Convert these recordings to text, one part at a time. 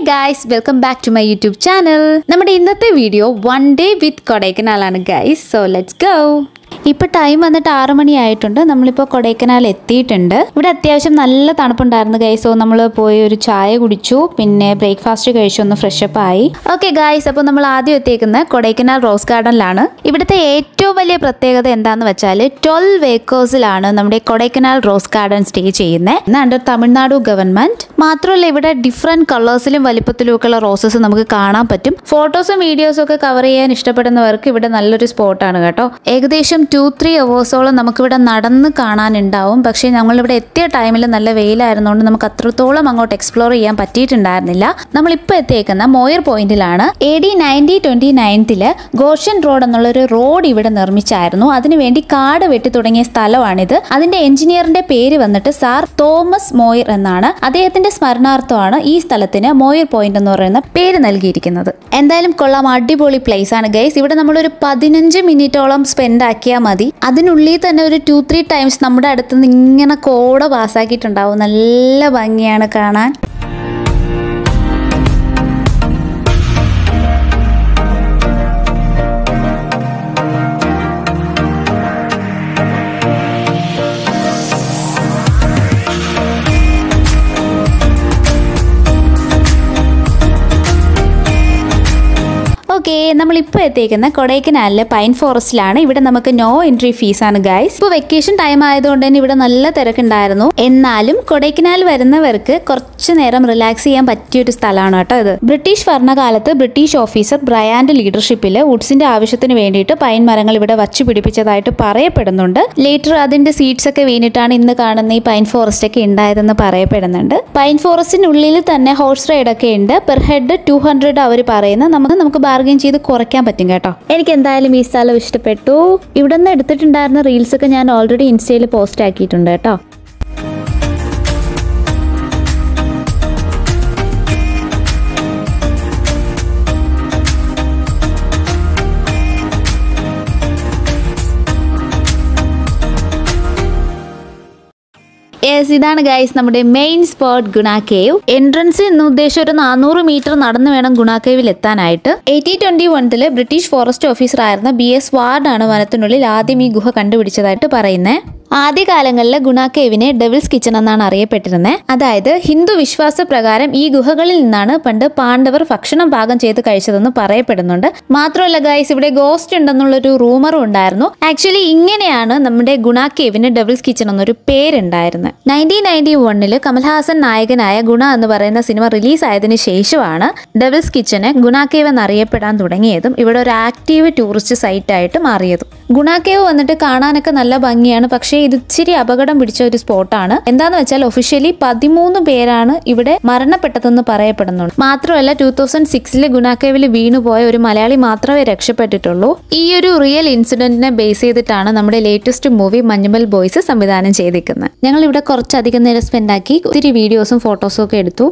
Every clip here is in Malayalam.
guys welcome back to my YouTube channel നമ്മുടെ ഇന്നത്തെ വീഡിയോ വൺ ഡേ വിത്ത് കൊടൈക്കനാലാണ് ഗൈസ് സോ ലെറ്റ്സ് ഗോ ഇപ്പൊ ടൈം വന്നിട്ട് ആറു മണി ആയിട്ടുണ്ട് നമ്മളിപ്പോൾ കൊടൈക്കനാൽ എത്തിയിട്ടുണ്ട് ഇവിടെ അത്യാവശ്യം നല്ല തണുപ്പുണ്ടായിരുന്നു ഗൈസ് സോ നമ്മൾ പോയി ഒരു ചായ കുടിച്ചു പിന്നെ ബ്രേക്ക്ഫാസ്റ്റ് കഴിച്ചു ഒന്ന് ഫ്രഷപ്പ് ആയി ഓക്കെ ഗായ്സ് അപ്പോൾ നമ്മൾ ആദ്യം എത്തിയേക്കുന്നത് കൊടൈക്കനാൽ റോസ് ഗാർഡനിലാണ് ഇവിടുത്തെ ഏറ്റവും വലിയ പ്രത്യേകത എന്താന്ന് വെച്ചാൽ ട്വൽവ് ഏക്കേഴ്സിലാണ് നമ്മുടെ കൊടൈക്കനാൽ റോസ് ഗാർഡൻ സ്റ്റേ ചെയ്യുന്നത് അണ്ടർ തമിഴ്നാട് ഗവൺമെന്റ് മാത്രമല്ല ഇവിടെ ഡിഫറെന്റ് കളേഴ്സിലും വലിപ്പത്തിലും ഒക്കെയുള്ള റോസസ് നമുക്ക് കാണാൻ പറ്റും ഫോട്ടോസും വീഡിയോസും ഒക്കെ കവർ ചെയ്യാൻ ഇഷ്ടപ്പെടുന്നവർക്ക് ഇവിടെ നല്ലൊരു സ്പോട്ടാണ് കേട്ടോ ഏകദേശം ടു ത്രീ അവേഴ്സോളം നമുക്കിവിടെ നടന്ന് കാണാനുണ്ടാവും പക്ഷേ ഞങ്ങളിവിടെ എത്തിയ ടൈമിൽ നല്ല വെയിലായിരുന്നുകൊണ്ട് നമുക്ക് അത്രത്തോളം അങ്ങോട്ട് എക്സ്പ്ലോർ ചെയ്യാൻ പറ്റിയിട്ടുണ്ടായിരുന്നില്ല നമ്മളിപ്പോൾ എത്തിയേക്കുന്ന മോയർ പോയിന്റിലാണ് എ ഡി നയൻറ്റി ട്വന്റി നയൻത്തില് ഗോഷൻ റോഡ് എന്നുള്ളൊരു റോഡ് ഇവിടെ നിർമ്മിച്ചായിരുന്നു അതിനുവേണ്ടി കാട് വെട്ടി തുടങ്ങിയ സ്ഥലമാണിത് അതിന്റെ എഞ്ചിനീയറിന്റെ പേര് വന്നിട്ട് സാർ തോമസ് മോയർ എന്നാണ് അദ്ദേഹത്തിന്റെ സ്മരണാർത്ഥമാണ് ഈ സ്ഥലത്തിന് മോയർ പോയിന്റ് എന്ന് പറയുന്ന പേര് നൽകിയിരിക്കുന്നത് എന്തായാലും കൊള്ളാം അടിപൊളി പ്ലേസ് ആണ് ഗൈസ് ഇവിടെ നമ്മളൊരു പതിനഞ്ച് മിനിറ്റോളം സ്പെൻഡ് ആക്കിയാൽ മതി അതിനുള്ളിൽ തന്നെ ഒരു ടു ത്രീ ടൈംസ് നമ്മുടെ അടുത്ത് നിന്ന് ഇങ്ങനെ കോട പാസ്സാക്കിയിട്ടുണ്ടാവും നല്ല ഭംഗിയാണ് കാണാൻ ഓക്കെ നമ്മളിപ്പോൾ എത്തിയേക്കുന്ന കൊടൈക്കനാലിലെ പൈൻ ഫോറസ്റ്റിലാണ് ഇവിടെ നമുക്ക് നോ എൻട്രി ഫീസ് ആണ് ഗൈസ് ഇപ്പോൾ വെക്കേഷൻ ടൈം ആയതുകൊണ്ട് തന്നെ ഇവിടെ നല്ല തിരക്കുണ്ടായിരുന്നു എന്നാലും കൊടൈക്കനാൽ വരുന്നവർക്ക് കുറച്ച് നേരം റിലാക്സ് ചെയ്യാൻ പറ്റിയ ഒരു സ്ഥലമാണ് കേട്ടോ ഇത് ബ്രിട്ടീഷ് ഭരണകാലത്ത് ബ്രിട്ടീഷ് ഓഫീസർ ബ്രയാന്റെ ലീഡർഷിപ്പിൽ വുഡ്സിന്റെ ആവശ്യത്തിന് വേണ്ടിയിട്ട് പൈൻ മരങ്ങൾ ഇവിടെ വച്ചു പിടിപ്പിച്ചതായിട്ട് പറയപ്പെടുന്നുണ്ട് ലേറ്റർ അതിന്റെ സീഡ്സ് ഒക്കെ വീണിട്ടാണ് ഇന്ന് കാണുന്ന ഈ പൈൻ ഫോറസ്റ്റ് ഒക്കെ ഉണ്ടായതെന്ന് പറയപ്പെടുന്നുണ്ട് പൈൻ ഫോറസ്റ്റിനുള്ളിൽ തന്നെ ഹോഴ്സ് റൈഡ് ഒക്കെ ഉണ്ട് പെർ ഹെഡ് ടു ഹൺഡ്രഡ് അവർ പറയുന്ന നമുക്ക് നമുക്ക് ബാർഗൈൻ ചെയ്ത് കുറയ്ക്കാൻ പറ്റും കേട്ടോ എനിക്ക് എന്തായാലും ഈ സ്ഥലം ഇഷ്ടപ്പെട്ടു ഇവിടെ നിന്ന് എടുത്തിട്ടുണ്ടായിരുന്ന റീൽസ് ഒക്കെ ഞാൻ ഓൾറെഡി ഇൻസ്റ്റയിൽ പോസ്റ്റ് ആക്കിയിട്ടുണ്ട് കേട്ടോ യെസ് ഇതാണ് ഗൈസ് നമ്മുടെ main spot Guna cave entrance എന്ന് ഉദ്ദേശം ഒരു നാനൂറ് മീറ്റർ നടന്നു വേണം ഗുണ കേവിൽ എത്താനായിട്ട് എയ്റ്റി ട്വന്റി വണ്ണില് ബ്രിട്ടീഷ് ഫോറസ്റ്റ് ഓഫീസർ ആയിരുന്ന ബി എസ് വാർഡാണ് വനത്തിനുള്ളിൽ ആദ്യം ഈ ഗുഹ കണ്ടുപിടിച്ചതായിട്ട് പറയുന്നത് ആദ്യകാലങ്ങളിൽ ഗുണ കേവിനെ ഡെവിൾസ് കിച്ചൺ എന്നാണ് അറിയപ്പെട്ടിരുന്നത് അതായത് ഹിന്ദു വിശ്വാസ പ്രകാരം ഈ ഗുഹകളിൽ നിന്നാണ് പണ്ട് പാണ്ഡവർ ഭക്ഷണം പാകം ചെയ്ത് കഴിച്ചതെന്ന് പറയപ്പെടുന്നുണ്ട് മാത്രമല്ല ഗൈസ് ഇവിടെ ഗോസ്റ്റ് ഉണ്ടെന്നുള്ളൊരു റൂമറും ഉണ്ടായിരുന്നു ആക്ച്വലി ഇങ്ങനെയാണ് നമ്മുടെ ഗുണ കേവിന് ഡെവിൾസ് കിച്ചൺ എന്നൊരു പേരുണ്ടായിരുന്നത് നയൻറ്റീൻ നയൻറ്റി വണ്ണില് കമൽഹാസൻ നായകനായ ഗുണ എന്ന് പറയുന്ന സിനിമ റിലീസ് ആയതിനു ശേഷമാണ് ഡെവിൾസ് കിച്ചന് ഗുണ കേവ് എന്നറിയപ്പെടാൻ തുടങ്ങിയതും ഇവിടെ ഒരു ആക്റ്റീവ് ടൂറിസ്റ്റ് സൈറ്റ് ആയിട്ട് മാറിയതും ഗുണ കേവ് വന്നിട്ട് കാണാനൊക്കെ നല്ല ഭംഗിയാണ് പക്ഷേ ഇത് ഇച്ചിരി അപകടം പിടിച്ച ഒരു സ്പോട്ടാണ് എന്താന്ന് വെച്ചാൽ ഒഫീഷ്യലി പതിമൂന്ന് പേരാണ് ഇവിടെ മരണപ്പെട്ടതെന്ന് പറയപ്പെടുന്നുണ്ട് മാത്രമല്ല ടൂ തൗസൻഡ് സിക്സില് ഗുണാക്കേവിൽ വീണുപോയ ഒരു മലയാളി മാത്രമേ രക്ഷപ്പെട്ടിട്ടുള്ളൂ ഈ ഒരു റിയൽ ഇൻസിഡന്റിനെ ബേസ് ചെയ്തിട്ടാണ് നമ്മുടെ ലേറ്റസ്റ്റ് മൂവി മഞ്ഞുമൽ ബോയ്സ് സംവിധാനം ചെയ്തിരിക്കുന്നത് ഞങ്ങൾ ഇവിടെ കുറച്ചധികം നേരം സ്പെൻഡ് ആക്കി ഒത്തിരി വീഡിയോസും ഫോട്ടോസും ഒക്കെ എടുത്തു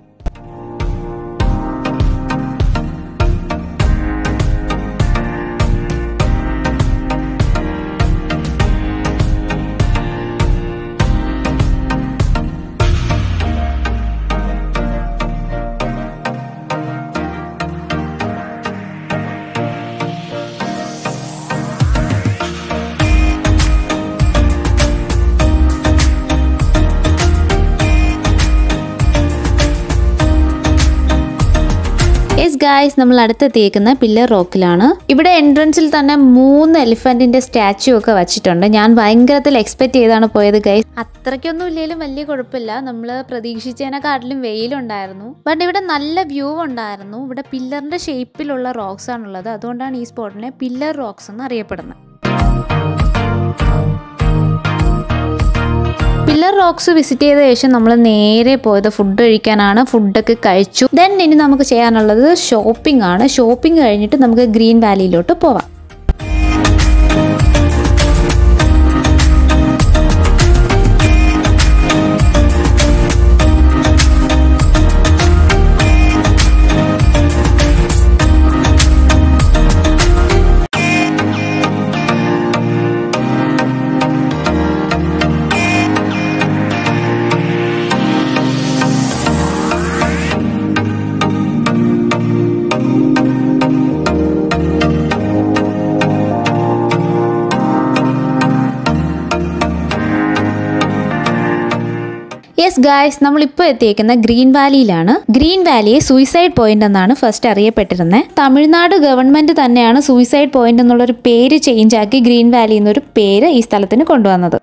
യെസ് ഗായ്സ് നമ്മൾ അടുത്തെത്തിയേക്കുന്ന പില്ലർ റോക്കിലാണ് ഇവിടെ എൻട്രൻസിൽ തന്നെ മൂന്ന് എലിഫന്റിന്റെ സ്റ്റാച്ചു ഒക്കെ വെച്ചിട്ടുണ്ട് ഞാൻ ഭയങ്കരത്തിൽ എക്സ്പെക്ട് ചെയ്താണ് പോയത് ഗൈസ് അത്രയ്ക്കൊന്നും ഇല്ലെങ്കിലും വലിയ കുഴപ്പമില്ല നമ്മൾ പ്രതീക്ഷിച്ചതിനെക്കാട്ടിലും വെയിലുണ്ടായിരുന്നു ബട്ട് ഇവിടെ നല്ല വ്യൂ ഉണ്ടായിരുന്നു ഇവിടെ പില്ലറിന്റെ ഷേപ്പിലുള്ള റോക്സ് ആണുള്ളത് അതുകൊണ്ടാണ് ഈ സ്പോട്ടിനെ പില്ലർ റോക്സ് എന്ന് അറിയപ്പെടുന്നത് പില്ലർ റോക്സ് വിസിറ്റ് ചെയ്ത ശേഷം നമ്മൾ നേരെ പോയത് ഫുഡ് കഴിക്കാനാണ് ഫുഡൊക്കെ കഴിച്ചു ദെൻ ഇനി നമുക്ക് ചെയ്യാനുള്ളത് ഷോപ്പിംഗ് ആണ് ഷോപ്പിംഗ് കഴിഞ്ഞിട്ട് നമുക്ക് ഗ്രീൻ വാലിയിലോട്ട് പോവാം യെസ് ഗായ്സ് നമ്മളിപ്പോൾ എത്തിയേക്കുന്ന ഗ്രീൻ വാലിയിലാണ് ഗ്രീൻ വാലിയെ സൂയിസൈഡ് പോയിന്റ് എന്നാണ് ഫസ്റ്റ് അറിയപ്പെട്ടിരുന്നത് തമിഴ്നാട് ഗവൺമെന്റ് തന്നെയാണ് സൂയിസൈഡ് പോയിന്റ് എന്നുള്ളൊരു പേര് ചേഞ്ച് ആക്കി ഗ്രീൻ വാലി എന്നൊരു പേര് ഈ സ്ഥലത്തിന് കൊണ്ടുവന്നത്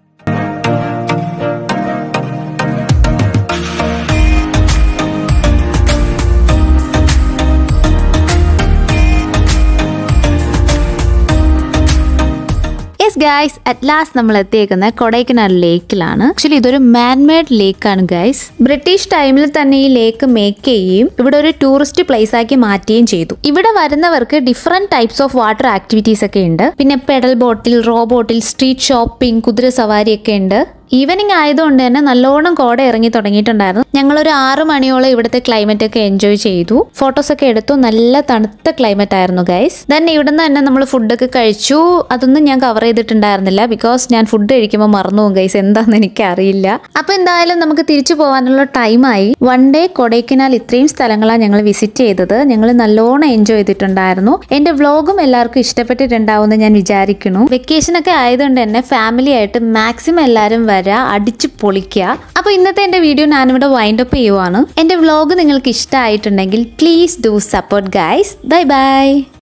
യെസ് ഗൈസ് അറ്റ് ലാസ്റ്റ് നമ്മൾ എത്തിയേക്കുന്ന കൊടൈക്കനാൽ ലേക്കിലാണ് ആക്ച്വലി ഇതൊരു മാൻമേഡ് ലേക്കാണ് ഗൈസ് ബ്രിട്ടീഷ് ടൈമിൽ തന്നെ ഈ ലേക്ക് മേക്ക് ചെയ്യുകയും ഇവിടെ ഒരു ടൂറിസ്റ്റ് പ്ലേസ് ആക്കി മാറ്റുകയും ചെയ്തു ഇവിടെ വരുന്നവർക്ക് different types of water activities ഒക്കെ ഉണ്ട് പിന്നെ പെഡൽ ബോട്ടിൽ റോ ബോട്ടിൽ സ്ട്രീറ്റ് ഷോപ്പിംഗ് കുതിര സവാരി ഒക്കെ ഉണ്ട് ഈവനിങ് ആയതുകൊണ്ട് തന്നെ നല്ലോണം കോട ഇറങ്ങി തുടങ്ങിയിട്ടുണ്ടായിരുന്നു ഞങ്ങൾ ഒരു ആറു മണിയോളം ഇവിടുത്തെ ക്ലൈമറ്റ് ഒക്കെ എൻജോയ് ചെയ്തു ഫോട്ടോസ് ഒക്കെ എടുത്തു നല്ല തണുത്ത ക്ലൈമറ്റ് ആയിരുന്നു ഗൈസ് ദെൻ ഇവിടുന്ന് തന്നെ നമ്മൾ ഫുഡൊക്കെ കഴിച്ചു അതൊന്നും ഞാൻ കവർ ചെയ്തിട്ടുണ്ടായിരുന്നില്ല ബിക്കോസ് ഞാൻ ഫുഡ് കഴിക്കുമ്പോൾ മറന്നു പോകും ഗൈസ് എന്താണെന്ന് എനിക്ക് അറിയില്ല അപ്പൊ എന്തായാലും നമുക്ക് തിരിച്ചു പോകാനുള്ള ടൈമായി വൺ ഡേ കൊടൈക്കനാൽ ഇത്രയും സ്ഥലങ്ങളാണ് ഞങ്ങൾ വിസിറ്റ് ചെയ്തത് ഞങ്ങൾ നല്ലോണം എൻജോയ് ചെയ്തിട്ടുണ്ടായിരുന്നു എന്റെ വ്ളോഗും എല്ലാവർക്കും ഇഷ്ടപ്പെട്ടിട്ടുണ്ടാവുമെന്ന് ഞാൻ വിചാരിക്കുന്നു വെക്കേഷൻ ഒക്കെ ആയതുകൊണ്ട് തന്നെ ഫാമിലി ആയിട്ട് മാക്സിമം എല്ലാവരും വരാ അടിച്ചു പൊളിക്കുക അപ്പൊ ഇന്നത്തെ എന്റെ വീഡിയോ ഞാനിവിടെ വൈൻഡ് അപ്പ് ചെയ്യുവാണ് എന്റെ വ്ളോഗ് നിങ്ങൾക്ക് ഇഷ്ടമായിട്ടുണ്ടെങ്കിൽ please do support guys bye by